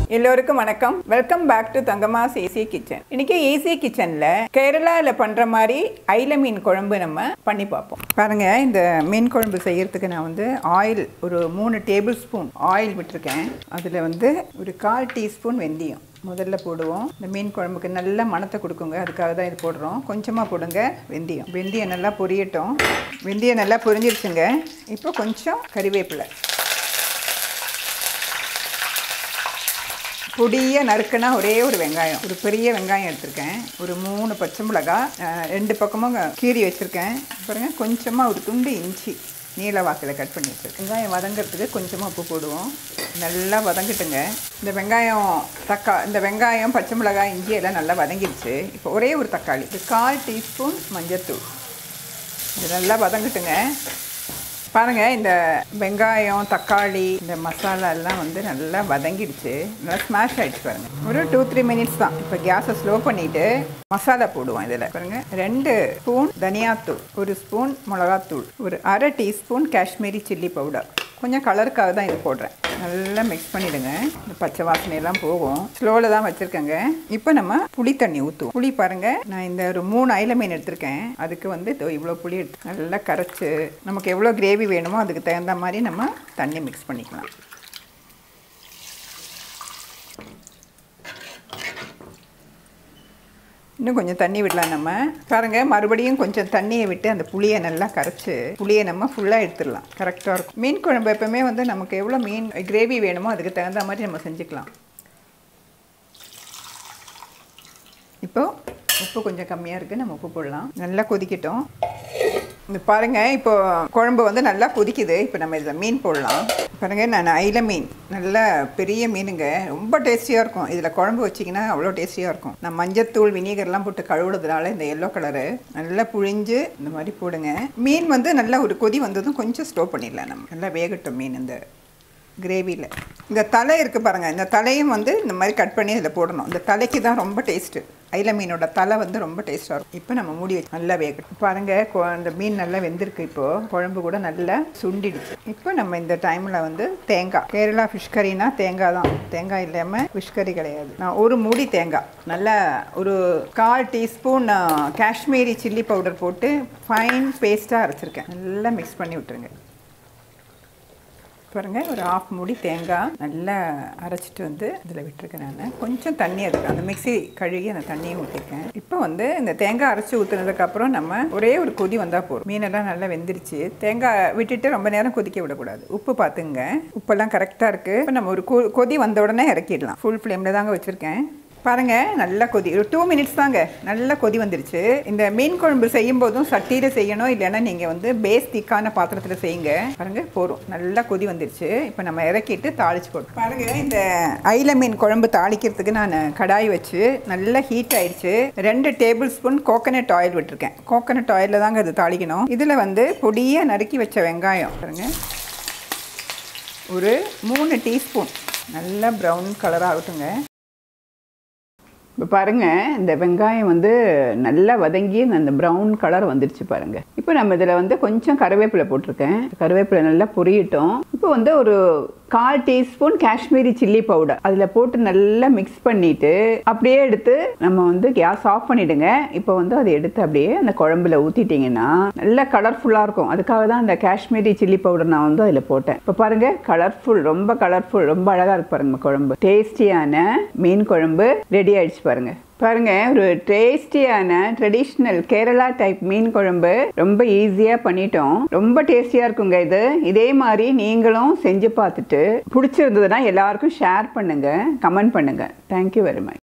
எல்லோருக்கும் வணக்கம் welcome back to தங்கமாஸ் ஏசி கிச்சன் இன்னைக்கு ஏசி கிச்சன்ல கேரளாவில் பண்ற மாதிரி ஐல மீன் குழம்பு நம்ம பண்ணி பார்ப்போம் பாருங்க இந்த மீன் குழம்பு செய்யறதுக்கு நான் வந்து ஆயில் ஒரு மூணு டேபிள் ஸ்பூன் ஆயில் விட்டுருக்கேன் அதில் வந்து ஒரு கால் டீஸ்பூன் வெந்தயம் முதல்ல போடுவோம் இந்த மீன் குழம்புக்கு நல்ல மணத்தை கொடுக்குங்க அதுக்காக தான் இது போடுறோம் கொஞ்சமாக போடுங்க வெந்தயம் வெந்தயம் நல்லா பொரியட்டும் வெந்தயம் நல்லா பொரிஞ்சிருச்சுங்க இப்போ கொஞ்சம் கறிவேப்பிலை பொடியாக நறுக்குனா ஒரே ஒரு வெங்காயம் ஒரு பெரிய வெங்காயம் எடுத்திருக்கேன் ஒரு மூணு பச்சை மிளகாய் அஹ், ரெண்டு பக்கமும் கீறி வச்சுருக்கேன் பாருங்க கொஞ்சமாக ஒரு துண்டு இஞ்சி நீல வாக்கில் கட் பண்ணி வச்சுருக்கேன் வெங்காயம் வதங்கிறதுக்கு கொஞ்சமாக உப்பு போடுவோம் நல்லா வதங்கிட்டுங்க இந்த வெங்காயம் தக்கா இந்த வெங்காயம் பச்சை மிளகாய் இஞ்சி எல்லாம் நல்லா வதங்கிடுச்சு இப்போ ஒரே ஒரு தக்காளி இது கால் டீஸ்பூன் மஞ்சத்தூள் இது நல்லா வதங்கட்டுங்க பாருங்க இந்த வெங்காயம் தக்காளி இந்த மசாலா எல்லாம் வந்து நல்லா வதங்கிடுச்சு நல்லா ஸ்மாஷ் ஆயிடுச்சு பாருங்க ஒரு டூ த்ரீ மினிட்ஸ் தான் இப்போ கேஸை ஸ்லோ பண்ணிட்டு மசாலா போடுவோம் இதில் பாருங்க ரெண்டு ஸ்பூன் தனியாத்தூள் ஒரு ஸ்பூன் மிளகாத்தூள் ஒரு அரை டீஸ்பூன் காஷ்மீரி சில்லி பவுடர் கொஞ்சம் கலருக்காக தான் இது போடுறேன் நல்லா மிக்ஸ் பண்ணிடுங்க இந்த பச்சை வாசனை எல்லாம் போகும் ஸ்லோவில் தான் வச்சுருக்கேங்க இப்போ நம்ம புளி தண்ணி ஊற்றுவோம் புளி பாருங்க நான் இந்த ஒரு மூணு ஐல மீன் எடுத்திருக்கேன் அதுக்கு வந்து இதோ இவ்வளோ புளி எடுத்து நல்லா கரைச்சி நமக்கு எவ்வளோ கிரேவி வேணுமோ அதுக்கு தகுந்த மாதிரி நம்ம தண்ணி மிக்ஸ் பண்ணிக்கலாம் இன்னும் கொஞ்சம் தண்ணி விடலாம் நம்ம பாருங்க மறுபடியும் கொஞ்சம் தண்ணியை விட்டு அந்த புளியை நல்லா கரைச்சி புளியை நம்ம ஃபுல்லாக எடுத்துடலாம் கரெக்டாக இருக்கும் மீன் குழம்பு எப்பவுமே வந்து நமக்கு எவ்வளோ மீன் கிரேவி வேணுமோ அதுக்கு தகுந்த மாதிரி நம்ம செஞ்சுக்கலாம் இப்போ உப்பு கொஞ்சம் கம்மியாக இருக்குது நம்ம உப்பு போடலாம் நல்லா கொதிக்கட்டும் இந்த பாருங்க இப்போ குழம்பு வந்து நல்லா கொதிக்குது இப்போ நம்ம இதில் மீன் போடலாம் பாருங்க நான் ஐல மீன் நல்ல பெரிய மீனுங்க ரொம்ப டேஸ்டியாக இருக்கும் இதில் குழம்பு வச்சிங்கன்னா அவ்வளோ டேஸ்டியாக இருக்கும் நான் மஞ்சத்தூள் வினிகர்லாம் போட்டு கழுவுறதுனால இந்த எல்லோ கலரு நல்லா புழிஞ்சு இந்த மாதிரி போடுங்க மீன் வந்து நல்லா ஒரு கொதி வந்ததும் கொஞ்சம் ஸ்டோவ் பண்ணிடலாம் நம்ம நல்லா வேகட்டும் மீன் இந்த கிரேவியில் இந்த தலை இருக்குது பாருங்கள் இந்த தலையும் வந்து இந்த மாதிரி கட் பண்ணி இதில் போடணும் இந்த தலைக்கு தான் ரொம்ப டேஸ்ட்டு ஐல மீனோட தலை வந்து ரொம்ப டேஸ்ட்டாக இருக்கும் இப்போ நம்ம மூடி வச்சு நல்லா வேகட்டும் பாருங்கள் கொ- அந்த மீன் நல்லா வெந்திருக்கு இப்போது குழம்பு கூட நல்லா சுண்டிடுச்சு இப்போ நம்ம இந்த டைமில் வந்து தேங்காய் கேரளா ஃபிஷ் கறினா தேங்காய் தான் தேங்காய் இல்லாமல் ஃபிஷ் கறி கிடையாது நான் ஒரு மூடி தேங்காய் நல்லா ஒரு கால் டீஸ்பூன் காஷ்மீரி சில்லி பவுடர் போட்டு ஃபைன் பேஸ்ட்டாக அரைச்சிருக்கேன் நல்லா மிக்ஸ் பண்ணி விட்டுருங்க பாருங்க ஒரு ஆஃப் மூடி தேங்காய் நல்லா அரைச்சிட்டு வந்து இதில் விட்டுருக்கேன் நான் கொஞ்சம் தண்ணி இருக்கு அந்த மிக்ஸி கழுகி அந்த தண்ணியை ஊற்றிருக்கேன் இப்போ வந்து இந்த தேங்காய் அரைச்சி ஊற்றுனதுக்கப்புறம் நம்ம ஒரே ஒரு கொதி வந்தால் போதும் மீனெல்லாம் நல்லா வெந்துருச்சு தேங்காய் விட்டுட்டு ரொம்ப நேரம் கொதிக்க விடக்கூடாது உப்பு பார்த்துங்க உப்பெல்லாம் கரெக்டாக இருக்குது இப்போ நம்ம ஒரு கொ- கொதி வந்த உடனே இறக்கிடலாம் ஃபுல் ஃப்ளேமில் தாங்க வச்சுருக்கேன் பாருங்க நல்லா கொதி ஒரு டூ மினிட்ஸ் தாங்க நல்லா கொதி வந்துருச்சு இந்த மீன் குழம்பு செய்யும் போதும் சட்டியில் செய்யணும் இல்லைன்னா நீங்கள் வந்து பேஸ் திக்கான பாத்திரத்தில் செய்யுங்க பாருங்க போதும் நல்லா கொதி வந்துருச்சு இப்போ நம்ம இறக்கிட்டு தாளிச்சு போட்டோம் பாருங்க இந்த ஐல மீன் குழம்பு தாளிக்கிறதுக்கு நான் கடாய் வச்சு நல்லா ஹீட் ஆயிடுச்சு ரெண்டு டேபிள் ஸ்பூன் கோகனட் ஆயில் விட்டுருக்கேன் கோகனட் ஆயிலில் தாங்க இது தாளிக்கணும் இதில் வந்து பொடியாக நறுக்கி வச்ச வெங்காயம் பாருங்க ஒரு மூணு டீஸ்பூன் நல்லா ப்ரௌன் கலர் ஆகட்டுங்க இப்போ பாருங்க இந்த வெங்காயம் வந்து நல்லா வதங்கி அந்த ப்ரௌன் கலர் வந்துருச்சு பாருங்க இப்போ நம்ம இதில் வந்து கொஞ்சம் கருவேப்பிலை போட்டிருக்கேன் கருவேப்பிலை நல்லா பொரியட்டும் இப்போ வந்து ஒரு கால் டீஸ்பூன் காஷ்மீரி சில்லி பவுடர் அதில் போட்டு நல்லா மிக்ஸ் பண்ணிட்டு அப்படியே எடுத்து நம்ம வந்து கேஸ் ஆஃப் பண்ணிடுங்க இப்போ வந்து அதை எடுத்து அப்படியே அந்த குழம்புல ஊற்றிட்டிங்கன்னா நல்லா கலர்ஃபுல்லாக இருக்கும் அதுக்காக தான் அந்த காஷ்மீரி சில்லி பவுடர் நான் வந்து அதில் போட்டேன் இப்போ பாருங்க கலர்ஃபுல் ரொம்ப கலர்ஃபுல் ரொம்ப அழகாக இருக்கு பாருங்க குழம்பு டேஸ்டியான மீன் குழம்பு ரெடி ஆயிடுச்சு பாருங்க பாருங்க ஒரு டேஸ்டியான ட்ரெடிஷ்னல் கேரளா டைப் மீன் குழம்பு ரொம்ப ஈஸியாக பண்ணிட்டோம் ரொம்ப டேஸ்டியாக இருக்குங்க இது இதே மாதிரி நீங்களும் செஞ்சு பார்த்துட்டு பிடிச்சிருந்ததுன்னா எல்லாருக்கும் ஷேர் பண்ணுங்க கமெண்ட் பண்ணுங்க தேங்க்யூ வெரி மச்